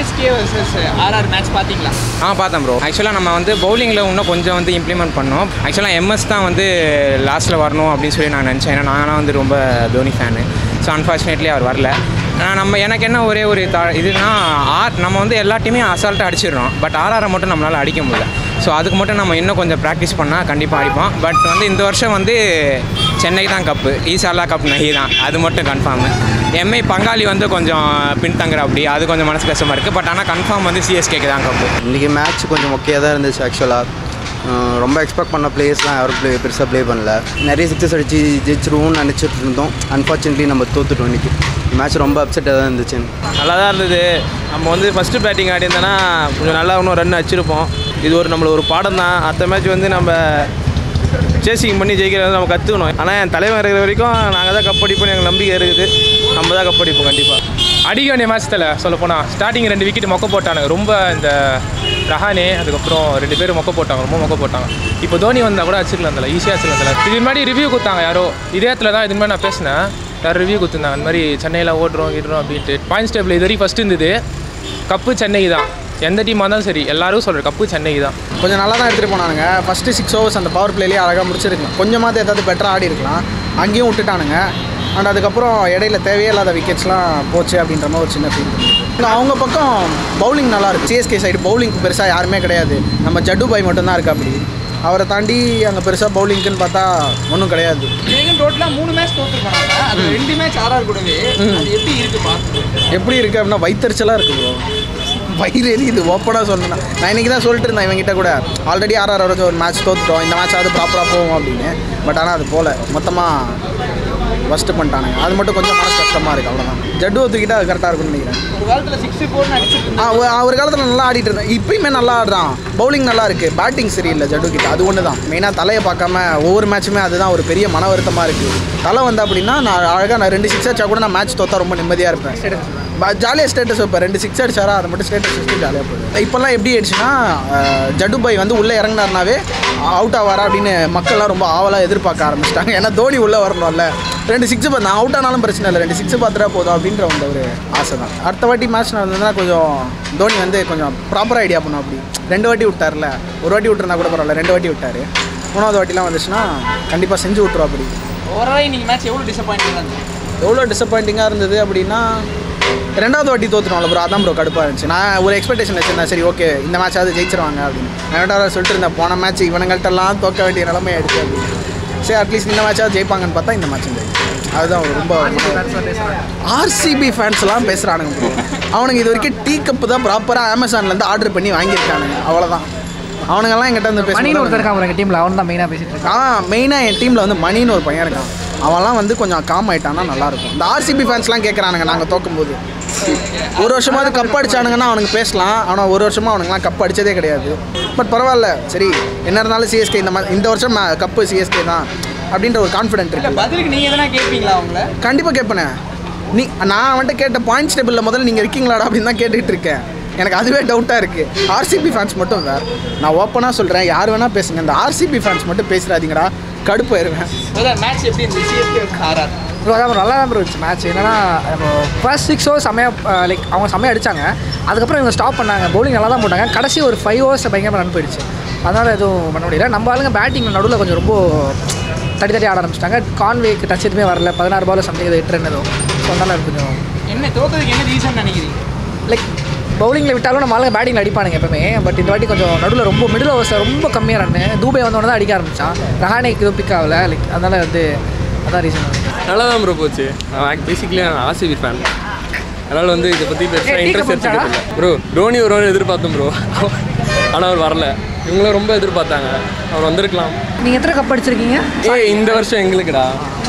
CSK versus RR match பார்த்தீங்களா ஆ பார்த்தேன் bro ஆக்சுவலாக நம்ம வந்து பவுலிங்கில் இன்னும் கொஞ்சம் வந்து இம்ப்ளிமெண்ட் பண்ணோம் ஆக்சுவலாக எம்எஸ் தான் வந்து லாஸ்ட்டில் வரணும் அப்படின்னு சொல்லி நான் நினச்சேன் ஏன்னா நானும் வந்து ரொம்ப தோனி ஃபேனு ஸோ அன்ஃபார்ச்சுனேட்லி அவர் வரல ஆனா, நம்ம எனக்கு என்ன ஒரே ஒரு தா இதுனா ஆர் நம்ம வந்து எல்லா டீமையும் அசால்ட்டாக அடிச்சிடுறோம் பட் ஆர்ஆரை மட்டும் நம்மளால் அடிக்க முடியல ஸோ அதுக்கு மட்டும் நம்ம இன்னும் கொஞ்சம் ப்ராக்டிஸ் பண்ணால் கண்டிப்பாக அடிப்போம் பட் வந்து இந்த வருஷம் வந்து சென்னை தான் கப்பு ஈசாலா கப் நகி தான் அது மட்டும் கன்ஃபார்மு எம்ஐ பங்காளி வந்து கொஞ்சம் பின்தங்குற அப்படி அது கொஞ்சம் மனசு கஷ்டமாக இருக்குது பட் ஆனால் கன்ஃபார்ம் வந்து சிஎஸ்கேக்கு தான் கப்பு இன்றைக்கி மேட்ச் கொஞ்சம் மொக்கையாக தான் இருந்துச்சு ஆக்சுவலாக ரொம்ப எக்ஸ்பெக்ட் பண்ண பிளேயர்ஸ்லாம் யாரும் ப்ளே பெருசாக ப்ளே பண்ணல நிறைய சிக்ஸஸ் அடித்து ஜெயிச்சிருவோம்னு நினச்சிட்டு இருந்தோம் அன்ஃபார்ச்சுனேட்லி நம்ம தோத்துட்டோம் இன்றைக்கி மேட்ச் ரொம்ப அப்செட்டாக தான் இருந்துச்சு நல்லா தான் இருந்தது நம்ம வந்து ஃபஸ்ட்டு பேட்டிங் ஆடி இருந்தோன்னா கொஞ்சம் நல்லா இன்னும் ரன் அடிச்சிருப்போம் இது ஒரு நம்மளுக்கு ஒரு பாடம் தான் அடுத்த மேட்ச் வந்து நம்ம சேசிங் பண்ணி ஜெயிக்கிறது நம்ம கற்றுக்கணும் ஆனால் என் தலைவன் இருக்கிற வரைக்கும் நாங்கள் தான் கப் அடிப்போம் எங்களுக்கு நம்பிக்கை இருக்குது நம்ம தான் கப் அடிப்போம் கண்டிப்பாக அடிக்க வேண்டிய மேட்ச்சில் சொல்ல போனால் ஸ்டார்டிங் ரெண்டு விக்கெட் மொக்க போட்டானுங்க ரொம்ப இந்த ரஹானே அதுக்கப்புறம் ரெண்டு பேரும் மொக்க போட்டாங்க ரொம்ப மொக்க போட்டாங்க இப்போ தோனி வந்தால் கூட அடிச்சுக்கலாம் தல ஈஸியாக அடிச்சுக்கலாம் தல இது முன்னாடி ரிவ்யூ கொடுத்தாங்க யாரோ இதே இடத்துல தான் இது மாதிரி நான் பேசினேன் யாரும் ரிவ்யூ கொடுத்துருந்தாங்க அந்த மாதிரி சென்னையில் ஓடுறோம் கிடுறோம் அப்படின்ட்டு பாயிண்ட்ஸ் டேபிள் இது வரைக்கும் ஃபஸ்ட்டு இருந்தது கப்பு சென்னைக்கு தான் எந்த டீமாக இருந்தாலும் சரி எல்லாரும் சொல்கிற கப்பு சென்னைக்கு தான் கொஞ்சம் நல்லா தான் எடுத்துகிட்டு போனானுங்க ஃபஸ்ட்டு சிக்ஸ் ஓவர்ஸ் அந்த பவர் பிளேலேயே அழகாக முடிச்சிருக்கலாம் கொஞ்சமாவது ஏதாவது பெட்டராக ஆடி இருக்கலாம் அங்கேயும் விட்டுட்டானுங்க அண்ட் அதுக்கப்புறம் இடையில தேவையே இல்லாத விக்கெட்ஸ்லாம் போச்சு அப்படின்ற மாதிரி ஒரு சின்ன ஃபீல் அவங்க பக்கம் பவுலிங் நல்லா இருக்கு சிஎஸ்கே சைடு பவுலிங் பெருசாக யாருமே கிடையாது நம்ம ஜட்டு பாய் மட்டும்தான் இருக்கா அப்படி அவரை தாண்டி அங்கே பெருசாக பவுலிங்க்குன்னு பார்த்தா ஒன்றும் கிடையாது இதுவரைக்கும் டோட்டலாக மூணு மேட்ச் தோத்துருப்பாங்க அது ரெண்டு மேட்ச் ஆர்ஆர் கூடவே அது எப்படி இருக்குப்பா எப்படி இருக்கு அப்படின்னா வயிற்றுச்சலாக இருக்கு ப்ரோ வயிறு எரியுது ஓப்பனாக சொன்னேன் நான் இன்றைக்கி தான் சொல்லிட்டு இருந்தேன் இவங்கிட்ட கூட ஆல்ரெடி ஆர்ஆர் வரைக்கும் ஒரு மேட்ச் தோத்துட்டோம் இந்த மேட்ச் அது ப்ராப்பராக போகும் அப்படின்னு பட் ஆனால் அது போல மொத்தமாக ஃபஸ்ட்டு பண்ணிட்டானுங்க அது மட்டும் கொஞ்சம் மனசு கஷ்டமாக இருக்குது அவ்வளோதான் ஜட்டு ஒத்துக்கிட்டா அது கரெக்டாக இருக்கும்னு நினைக்கிறேன் ஒரு காலத்தில் சிக்ஸ் ஃபோர்னு அடிச்சிட்டு ஆ ஒரு- ஒரு காலத்தில் நல்லா ஆடிட்டு இருந்தேன் இப்பயுமே நல்லா ஆடுறான் பவுலிங் நல்லா இருக்குது பேட்டிங் சரியில்லை ஜட்டு கிட்ட அது ஒன்று தான் மெயினாக தலையை பார்க்காம ஒவ்வொரு மேட்சுமே அதுதான் ஒரு பெரிய மன வருத்தமாக இருக்குது தலை வந்தா அப்படின்னா நான் அழகாக நான் ரெண்டு சிக்ஸ் அடிச்சா கூட நான் மேட்ச் தோத்தா ரொம்ப நிம்மதியாக இருப்பேன் ஜாலியாக ஸ்டேட்டஸ் வைப்பேன் ரெண்டு சிக்ஸ் அடிச்சாரா அதை மட்டும் ஸ்டேட்டஸ் வச்சுட்டு ஜாலியாக போயிடும் இப்போல்லாம் எப்படி ஆயிடுச்சுன்னா அஹ், ஜட்டு பாய் வந்து உள்ளே இறங்கினார்னாவே அவுட் ஆவாரா அப்படின்னு மக்கள்லாம் ரொம்ப ஆவலாக எதிர்பார்க்க ஆரம்பிச்சிட்டாங்க ஏன்னா தோனி உள்ளே வரணும்ல ரெண்டு சிக்ஸ் நான் அவுட் ஆனாலும் பிரச்சனை இல்லை ரெண்டு சிக்ஸ் பார்த்துட்டா போதும் அப்படின்ற அந்த ஒரு ஆசை தான் அடுத்த வாட்டி மேட்ச் நடந்ததுன்னா கொஞ்சம் தோனி வந்து கொஞ்சம் ப்ராப்பராக ஐடியா பண்ணும் அப்படி ரெண்டு வாட்டி விட்டார்ல ஒரு வாட்டி விட்டுருந்தா கூட பரவாயில்ல ரெண்டு வாட்டி விட்டார் மூணாவது வாட்டிலாம் வந்துச்சுன்னா கண்டிப்பாக செஞ்சு விட்ருவா அப்படி ஓவரால் இன்னைக்கு மேட்ச் எவ்வளோ டிசப்பாயிண்டிங்காக இருந்துச்சு எவ்வளோ டிசப்பாயிண்டிங்காக இருந்தது அப்படின்னா ரெண்டாவது வாட்டி தோத்துட்டோம்ல ப்ரோ அதான் ப்ரோ கடுப்பாக இருந்துச்சு நான் ஒரு எக்ஸ்பெக்டேஷன் வச்சிருந்தேன் சரி ஓகே இந்த மேட்சாவது ஜெயிச்சிருவாங்க அப்படின்னு நான் ரெண்டாவது சொல்லிட்டு இருந்தேன் போன மேட்ச் இவனுங்கள்ட்டெல்லாம் தோக்க வேண்டிய நிலைமை ஆயிடுச்சு அப்படின்னு சரி அட்லீஸ்ட் இந்த மேட்சாவது ஜெயிப்பாங்கன்னு பார்த்தா இந்த மேட்ச் ஜெயிச்சு அதுதான் ரொம்ப ஆர்சிபி ஃபேன்ஸ்லாம் பேசுகிறானுங்க ப்ரோ அவனுங்க இது வரைக்கும் டீ கப்பு தான் ப்ராப்பராக அமேசான்லேருந்து ஆர்டர் பண்ணி வாங்கியிருக்கானுங்க அவ்வளோதான் அவனுங்கெல்லாம் எங்கிட்ட வந்து மணின்னு ஒருத்தர் பேசுகிறாங்க இருக்கான் எங்கள் டீமில் அவன் தான் மெயினாக பேசிட்டு இருக்கான் ஆ மெயினாக என் டீமில் வந்து மணின்னு ஒரு பையன் இருக்கான் அவன்லாம் வந்து கொஞ்சம் காம் ஆயிட்டான்னா நல்லாயிருக்கும் இந்த ஆர்சிபி ஃபேன்ஸ்லாம் கேட்குறானுங்க நாங்கள் தோக்கும்போது ஒரு வருஷமாவது கப் அடிச்சானுங்கன்னா அவனுக்கு பேசலாம் ஆனால் ஒரு வருஷமாக அவனுங்கலாம் கப் அடிச்சதே கிடையாது பட் பரவாயில்ல சரி என்ன இருந்தாலும் சிஎஸ்கே இந்த மாதிரி இந்த வருஷம் கப்பு சிஎஸ்கே தான் அப்படின்ற ஒரு கான்ஃபிடென்ட் இல்லை இருக்கு பதிலுக்கு நீங்கள் எதனா கேட்பீங்களா அவங்கள கண்டிப்பாக கேட்பேனே நீ நான் அவன்கிட்ட கேட்ட பாயிண்ட்ஸ் டேபிளில் முதல்ல நீங்கள் இருக்கீங்களாடா அப்படின்னு தான் கேட்டுட்டு இருக்கேன் எனக்கு அதுவே டவுட்டாக இருக்குது ஆர்சிபி ஃபேன்ஸ் மட்டும் வேறு நான் ஓப்பனாக சொல்கிறேன் யார் வேணால் பேசுங்க இந்த ஆர்சிபி ஃபேன்ஸ் மட்டும் பேசுகிறாதீங்கடா கடுப்பாயிருவேன் மேட்ச் எப்படி இருந்துச்சு சிஎஸ்கே ஆர்ஆர் ப்ரோ அதான் bro, நல்லா தான் ப்ரோ இருந்துச்சு மேட்ச் என்னன்னா நம்ம ஃபர்ஸ்ட் சிக்ஸ் ஓவர்ஸ் செம்மையாக லைக் அவங்க செம்மையாக அடிச்சாங்க அதுக்கப்புறம் இவங்க ஸ்டாப் பண்ணாங்க பவுலிங் நல்லா தான் போட்டாங்க கடைசி ஒரு ஃபைவ் ஓவர்ஸ் பயங்கரமாக ரன் போயிடுச்சு அதனால் எதுவும் பண்ண முடியல நம்ம ஆளுங்க பேட்டிங் நடுவில் கொஞ்சம் ரொம்ப தட்டி தட்டி ஆட ஆரம்பிச்சிட்டாங்க கான்வேக்கு டச் எதுவுமே வரல பதினாறு பால் சம்திங் எது எட்டு ரன் ஏதோ ஸோ அதனால் கொஞ்சம் என்ன தோத்ததுக்கு என்ன ரீசன் நினைக்கிறீங்க லைக் பவுலிங்கில் விட்டாலும் நம்ம ஆளுங்க பேட்டிங்கில் அடிப்பானுங்க எப்பவுமே பட் இந்த வாட்டி கொஞ்சம் நடுவில் ரொம்ப மிடில் ஓவர்ஸ் ரொம்ப கம்மியாக ரன் தூபே வந்தோடனே தான் அடிக்க ஆரம்பிச்சான் ரஹானேக்கு எதுவும் பிக் ஆகல லைக் அதனால் வந்து அதான் ரீசன் நல்லா தான் ப்ரோ போச்சு நான் பேசிக்கலி நான் ஆர்சிபி ஃபேன் அதனால் வந்து இதை பற்றி பெருசாக ஏய், இன்ட்ரெஸ்ட் டீ கப் எடுத்துக்கிட்டு ப்ரோ தோனி வருவார் எதிர்பார்த்தோம் ப்ரோ ஆனால் அவர் வரல இவங்களும் ரொம்ப எதிர்பார்த்தாங்க அவர் வந்திருக்கலாம் நீங்கள் எத்தனை கப் அடிச்சிருக்கீங்க ஏய் இந்த வருஷம் எங்களுக்குடா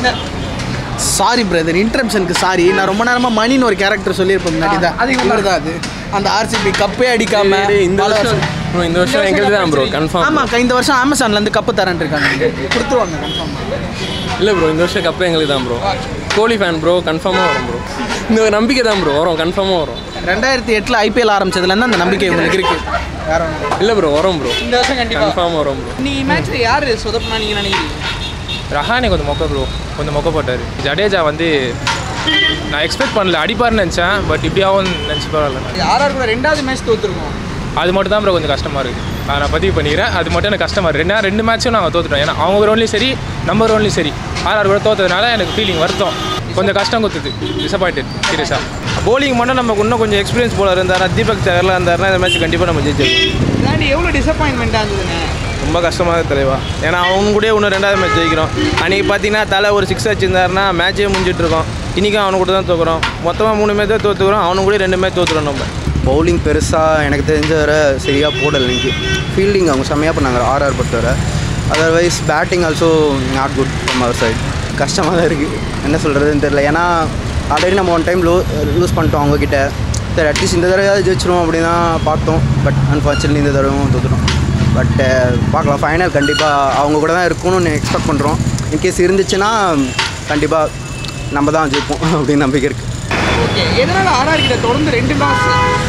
சாரி பிரதர் இன்டரப்ஷனுக்கு சாரி நான் ரொம்ப நேரமாக மணின்னு ஒரு கேரக்டர் சொல்லியிருப்பேன் முன்னாடி தான் அது இவங்க இவர் தான் அது அந்த ஆர்சிபி கப்பே அடிக்காம டேய், இந்த பல வருஷம் bro, இந்த வருஷம் எங்களுக்கு தான் ப்ரோ கன்ஃபார்ம் ஆமாக்கா இந்த வருஷம் அமேசான்லேருந்து கப்பு தரேன் இருக்காங்க கொடுத்துருவாங்க கன்ஃபார்ம் இல்லை ப்ரோ இந்த வருஷம் கப்பே எங்களுக்கு தான் ப்ரோ கோலி ஃபேன் ப்ரோ கன்ஃபார்மாக வரும் ப்ரோ இந்த ஒரு நம்பிக்கை தான் ப்ரோ வரும் கன்ஃபார்மாக வரும் ரெண்டாயிரத்தி எட்டில் ஐபிஎல் ஆரம்பிச்சதுலேருந்து அந்த நம்பிக்கை உங்களுக்கு இருக்கு வேற ஒண்ணும் இல்ல. இல்லை ப்ரோ வரும் ப்ரோ இந்த வருஷம் கண்டிப்பாக கன்ஃபார்ம் வரும் ப்ரோ நீ மேட்ச்சில் யார் சொதப்புனா நீங்கள் நினைக்கிறீங்க ரஹானே கொஞ்சம் மொக்க ப்ரோ கொஞ்சம் மொக்க போட்டார் ஜடேஜா வந்து நான் எக்ஸ்பெக்ட் பண்ணல அடிப்பார்னு நினச்சேன் பட் இப்படியாவும் நினச்சி பரவாயில்ல ஆர்ஆர் கூட ரெண்டாவது மேட்ச் தோத்துருக்கோம் அது மட்டும் தான் ப்ரோ கொஞ்சம் கஷ்டமாக இருக்குது அதை நான் பதிவு பண்ணிக்கிறேன் அது மட்டும் எனக்கு கஷ்டமாக இருக்குது ரெண்டு ரெண்டு மேட்சும் நாங்கள் தோத்துட்டோம் ஏன்னா அவங்க ரோன்லையும் சரி நம்ம ரோன்லையும் சரி ஆர்ஆர் கூட தோத்ததுனால எனக்கு ஃபீலிங் வருத்தம் கொஞ்சம் கஷ்டம் கொடுத்துது டிசப்பாயிண்டட் சீரியஸாக bowling மட்டும் நமக்கு இன்னும் கொஞ்சம் எக்ஸ்பீரியன்ஸ் போல இருந்தாரா தீபக் சகர்லாம் இருந்தாருன்னா இந்த மேட்ச் கண்டிப்பாக நம்ம ஜெயிச்சிருக்கோம் இதாண்டி எவ்வளோ டிசப்பாயின்மெண்ட்டாக இருந்ததுண்ணே ரொம்ப கஷ்டமாக தலைவா ஏன்னா அவங்க கூட இன்னும் ரெண்டாவது மேட்ச் ஜெயிக்கிறோம் அன்றைக்கி பார்த்தீங்கன்னா தலை ஒரு சிக்ஸ் வச்சிருந்தாருன்னா மேட்சே முடிஞ்சிட்டு இருக்கோம் இன்றைக்கும் அவனு கூட தான் தோக்குறோம் மொத்தமாக மூணு மேட்ச் தான் தோத்துக்கிறோம் அவனு கூட ரெண்டு மேட்ச் தோத்துறோம் நம்ம பவுலிங் பெருசாக எனக்கு தெரிஞ்ச வர சரியாக போடல இன்னைக்கு ஃபீல்டிங் அவங்க செம்மையாக பண்ணாங்க ஆர்ஆர் பொறுத்தவரை otherwise batting also not good from அவர் சைட் கஷ்டமாக தான் இருக்குது என்ன சொல்கிறதுன்னு தெரியல ஏன்னா ஆல்ரெடி நம்ம ஒன் டைம் லோ லூஸ் பண்ணிட்டோம் அவங்கக்கிட்ட சரி அட்லீஸ்ட் இந்த தடவையாவது ஜெயிச்சிருவோம் அப்படின்னு தான் பார்த்தோம் பட் அன்ஃபார்ச்சுனேட்லி இந்த தடவையும் தோத்துட்டோம் பட் பார்க்கலாம் ஃபைனல் கண்டிப்பாக அவங்க கூட தான் இருக்கணும்னு எக்ஸ்பெக்ட் பண்ணுறோம் இன்கேஸ் இருந்துச்சுன்னா கண்டிப்பாக நம்ம தான் ஜெயிப்போம் அப்படின்னு நம்பிக்கை இருக்குது ஓகே எதனால ஆர்ஆர் கிட்ட தொடர்ந்து ரெண்டு லாஸ்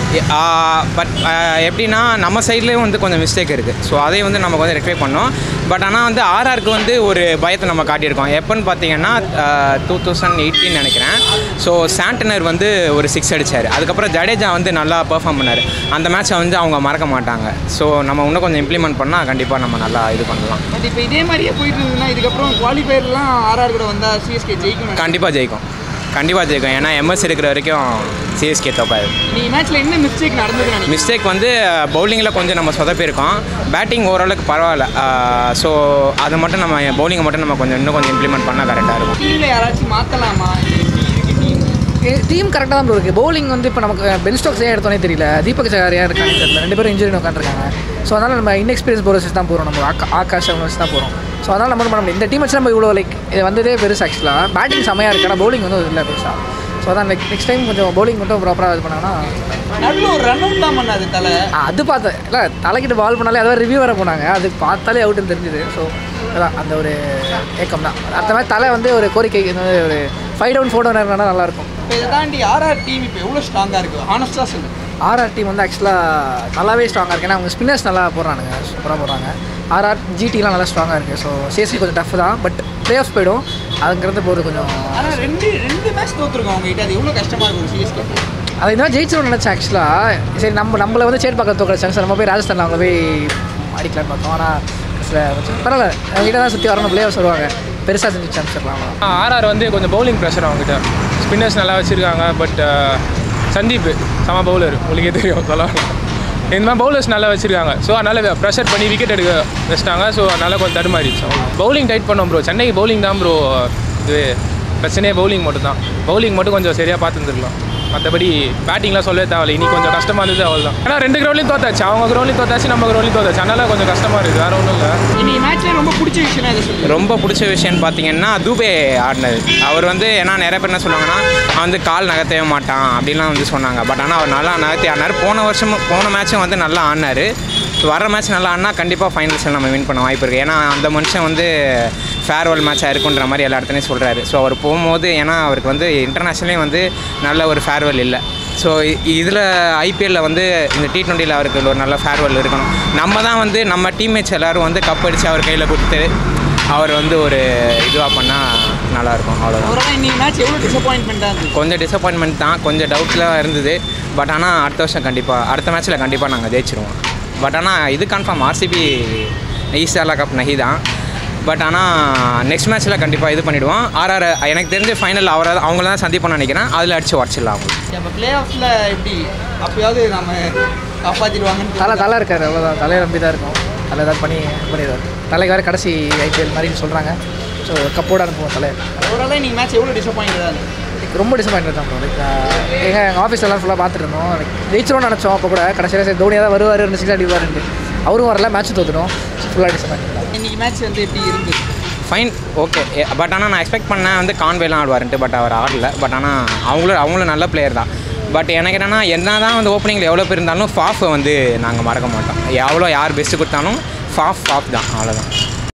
பட் எப்படின்னா நம்ம சைட்லேயும் வந்து கொஞ்சம் மிஸ்டேக் இருக்குது ஸோ அதை வந்து நமக்கு வந்து ரெக்டிஃபை பண்ணோம் பட் ஆனால் வந்து ஆர்ஆருக்கு வந்து ஒரு பயத்தை நம்ம காட்டியிருக்கோம் எப்போன்னு பார்த்தீங்கன்னா டூ தௌசண்ட் எயிட்டீன் நினைக்கிறேன் ஸோ சாண்டனர் வந்து ஒரு சிக்ஸ் அடித்தார் அதுக்கப்புறம் ஜடேஜா வந்து நல்லா பெர்ஃபார்ம் பண்ணார் அந்த மேட்ச்சை வந்து அவங்க மறக்க மாட்டாங்க ஸோ நம்ம இன்னும் கொஞ்சம் இம்ப்ளிமெண்ட் பண்ணால் கண்டிப்பாக நம்ம நல்லா இது பண்ணலாம் பட் இப்போ இதே மாதிரியே போயிட்டு இருந்ததுன்னா இதுக்கப்புறம் குவாலிஃபயர்லாம் ஆர்ஆர் கூட வந்தால் சிஎஸ்கே ஜெயிக்கணும் கண்டிப்பாக ஜெயிக்கும் கண்டிப்பாக ஜெயிக்கும் ஏன்னா எம்எஸ் இருக்கிற வரைக்கும் சிஎஸ்கே தப்பாது நீ மேட்ச்ல என்ன மிஸ்டேக் நடந்தது நினைக்கிறேன் மிஸ்டேக் வந்து பவுலிங்கில் கொஞ்சம் நம்ம சொதப்பியிருக்கோம் பேட்டிங் ஓரளவுக்கு பரவாயில்ல ஸோ அதை மட்டும் நம்ம பவுலிங்கை மட்டும் நம்ம கொஞ்சம் இன்னும் கொஞ்சம் இம்ப்ளிமெண்ட் பண்ணால் கரெக்டாக இருக்கும் டீம்ல யாராச்சும் மாற்றலாமா இருக்கு டீம் டீம் கரெக்டாக தான் இருக்குது பவுலிங் வந்து இப்போ நமக்கு பென் ஸ்டோக்ஸ் ஏன் எடுத்தோனே தெரியல தீபக் சகார் ஏன் இருக்கான்னு தெரியல ரெண்டு பேரும் இன்ஜுரி உட்காந்துருக்காங்க ஸோ அதனால் நம்ம இன்எக்ஸ்பீரியன்ஸ் போகிறஸ் தான் போகிறோம் நம்ம ஆக்கா ஆகாஷ் அவங்க வச்சு தான் போகிறோம் ஸோ அதனால் நம்ம பண்ண முடியும் இந்த டீம் வச்சு நம்ம இவ்வளோ லைக் இது வந்ததே பெருசு ஆக்சுவலாக பேட்டிங் செமையாக இருக்குது ஆனால் பவுலிங் வந்து இல்லை பெருசாக ஸோ அதான் லைக் நெக்ஸ்ட் டைம் கொஞ்சம் பவுலிங் மட்டும் ப்ராப்பராக இது பண்ணாங்கன்னா நடுவில் ஒரு ரன் அவுட் தான் பண்ணாது தலை ஆ, அது பார்த்தேன் இல்லை தலைக்கிட்ட பால் பண்ணாலே அதாவது ரிவ்யூ வர போனாங்க அது பார்த்தாலே அவுட்டுன்னு தெரிஞ்சுது ஸோ அதான் அந்த ஒரு ஏக்கம் தான் அடுத்த மாதிரி தலை வந்து ஒரு கோரிக்கை இந்த மாதிரி ஒரு ஃபைவ் டவுன் ஃபோர் டவுன் இருந்தால் நல்லாயிருக்கும் இப்போ இதை தாண்டி ஆர்ஆர் டீம் இப்போ எவ்வளோ ஸ்ட்ராங்காக இருக்குது ஹானஸ்டாக சொல்லு ஆர்ஆர் டீம் வந்து ஆக்சுவலாக நல்லாவே ஸ்ட்ராங்காக இருக்குது ஏன்னா அவங்க ஸ்பின்னர்ஸ் நல்லா போடுறானுங்க சூப்பராக போடுறாங்க ஆர்ஆர் ஜிடிலாம் நல்லா ஸ்ட்ராங்காக இருக்குது ஸோ சிஎஸ்சி கொஞ்சம் டஃப் தான் பட் ப்ளே ஆஃப் போயிடும் அதுங்கிறது போகிறது கொஞ்சம் ஆனால் ரெண்டு ரெண்டு மேட்ச் தோத்துருக்கோம் அவங்க கிட்ட அது எவ்வளோ கஷ்டமாக இருக்கும் சிஎஸ்கே அது இந்த மாதிரி ஜெயிச்சிடும் நினச்சேன் ஆக்சுவலாக சரி நம்ம நம்மளை வந்து சேட் பார்க்க தோக்கிற சான்ஸ் நம்ம போய் ராஜஸ்தானில் அவங்க போய் அடிக்கலான்னு பார்த்தோம் ஆனால் சில கொஞ்சம் பரவாயில்ல அவங்ககிட்ட தான் சுற்றி வரணும் பிளேயர்ஸ் வருவாங்க பெருசாக செஞ்சு சான்ஸ் இருக்கலாம் ஆர்ஆர் வந்து கொஞ்சம் பவுலிங் ப்ரெஷர் அவங்ககிட்ட ஸ்பின்னர்ஸ் நல்லா வச்சுருக்காங்க பட் சந்தீப் செம பவுலர் உங்களுக்கே தெரியும் சொல்லலாம் இந்த மாதிரி பவுலர்ஸ் நல்லா வச்சுருக்காங்க ஸோ அதனால் ப்ரெஷர் பண்ணி விக்கெட் எடுக்க வச்சிட்டாங்க ஸோ அதனால் கொஞ்சம் தடுமாறிடுச்சு பவுலிங் டைட் பண்ணோம் ப்ரோ சென்னைக்கு பவுலிங் தான் ப்ரோ இது பிரச்சனையே பவுலிங் மட்டும் தான் பவுலிங் மட்டும் கொஞ்சம் சரியாக பார்த்துருந்துருக்கலாம் மற்றபடி பேட்டிங்லாம் சொல்லவே தேவையில்ல இனி கொஞ்சம் கஷ்டமாக இருந்தது அவள் தான் ஏன்னா ரெண்டு கிரௌண்ட்லையும் தோத்தாச்சு அவங்க கிரௌண்ட்லையும் தோத்தாச்சு நம்ம கிரௌண்ட்லையும் தோத்தாச்சு அதனால் கொஞ்சம் கஷ்டமாக இருக்குது வேறு ஒன்றும் இல்லை இன்னைக்கு மேட்ச்ல ரொம்ப பிடிச்ச விஷயம் எதை சொல்லு ரொம்ப பிடிச்ச விஷயம்னு பார்த்தீங்கன்னா தூபே ஆடினது அவர் வந்து ஏன்னா நிறைய பேர் என்ன சொல்லுவாங்கன்னா அவன் வந்து கால் நகர்த்தவே மாட்டான் அப்படிலாம் வந்து சொன்னாங்க பட் ஆனால் அவர் நல்லா நகர்த்தி ஆடினார் போன வருஷமும் போன மேட்சும் வந்து நல்லா ஆடினார் வர மேட்ச் நல்லா ஆடினா கண்டிப்பாக ஃபைனல்ஸில் நம்ம வின் பண்ண வாய்ப்பு இருக்குது ஏன்னா அந்த மனுஷன் வந்து ஃபேர்வெல் மேட்சாக இருக்குன்ற மாதிரி எல்லா இடத்துலையும் சொல்கிறாரு ஸோ அவர் போகும்போது ஏன்னா அவருக்கு வந்து இன்டர்நேஷ்னலையும் வந்து நல்ல ஒரு ஃபேர்வெல் இல்லை ஸோ இதில் ஐபிஎல்லில் வந்து இந்த டி டுவெண்ட்டியில் அவருக்கு ஒரு நல்ல ஃபேர்வெல் இருக்கணும் நம்ம தான் வந்து நம்ம டீம்மேட்ஸ் எல்லோரும் வந்து கப் அடித்து அவர் கையில் கொடுத்து அவர் வந்து ஒரு இதுவாக பண்ணால் நல்லாயிருக்கும் அவ்வளோதான் அவரால் இன்னைக்கு மேட்ச் எவ்வளோ டிசப்பாயின்மெண்ட்டாக இருந்தது கொஞ்சம் டிசப்பாயின்மெண்ட் தான் கொஞ்சம் டவுட்லாம் இருந்தது பட் ஆனால் அடுத்த வருஷம் கண்டிப்பாக அடுத்த மேட்ச்சில் கண்டிப்பாக நாங்கள் ஜெயிச்சிருவோம் பட் ஆனால் இது கன்ஃபார்ம் ஆர்சிபி ஈஸ்டாலா கப் நகி தான் பட் ஆனால் நெக்ஸ்ட் மேட்ச்சில் கண்டிப்பாக இது பண்ணிவிடுவோம் ஆர்ஆர் எனக்கு தெரிஞ்ச ஃபைனல் அவரை அவங்கள தான் சந்திப்போம்னு நினைக்கிறேன் அதில் அடிச்சு உடச்சிடலாம் அவங்க இப்போ பிளே ஆஃப்ல எப்படி அப்பயாவது நம்ம காப்பாற்றிடுவாங்கன்னு தலை தலை இருக்காரு அவ்வளோதான் தலையை நம்பி தான் இருக்கும் தலை ஏதாவது பண்ணி பண்ணிடுவார் தலைக்கு வேறு கடைசி ஐபிஎல் மாதிரின்னு சொல்கிறாங்க ஸோ கப்போட அனுப்புவோம் தலை ஓவராலாக இன்னைக்கு மேட்ச் எவ்வளோ டிசப்பாயின்டாக இருந்தது Like ரொம்ப டிசப்பாயின்ட் தான் ப்ரோ லைக் எங்கள் எங்கள் ஆஃபீஸ் எல்லாம் ஃபுல்லாக பார்த்துட்டு இருந்தோம் லைக் ஜெயிச்சிரும்னு நினச்சோம் அப்போ கூட கடைசியில் சரி தோனியாக தான் வருவார் ரெண்டு சிக்ஸ் அடிவாருன்ட்டு அவரும் வரல மேட்ச் தோத்துடும் ஃபுல்லாக டிசப்பாயின்ட் தான் இன்னைக்கு மேட்ச் வந்து எப்படி இருந்தது ஃபைன் ஓகே பட் ஆனால் நான் எக்ஸ்பெக்ட் பண்ணேன் வந்து கான்வேலாம் ஆடுவாருன்ட்டு பட் அவர் ஆடல பட் ஆனால் அவங்களும் அவங்களும் நல்ல பிளேயர் தான் பட் எனக்கு என்னென்னா என்ன தான் வந்து ஓப்பனிங்கில் எவ்வளோ பேர் இருந்தாலும் ஃபாஃபை வந்து நாங்கள் மறக்க மாட்டோம் எவ்வளோ யார் பெஸ்ட்டு கொடுத்தாலும் ஃபாஃப் ஃபாஃப் தான் அவ்வளோதான்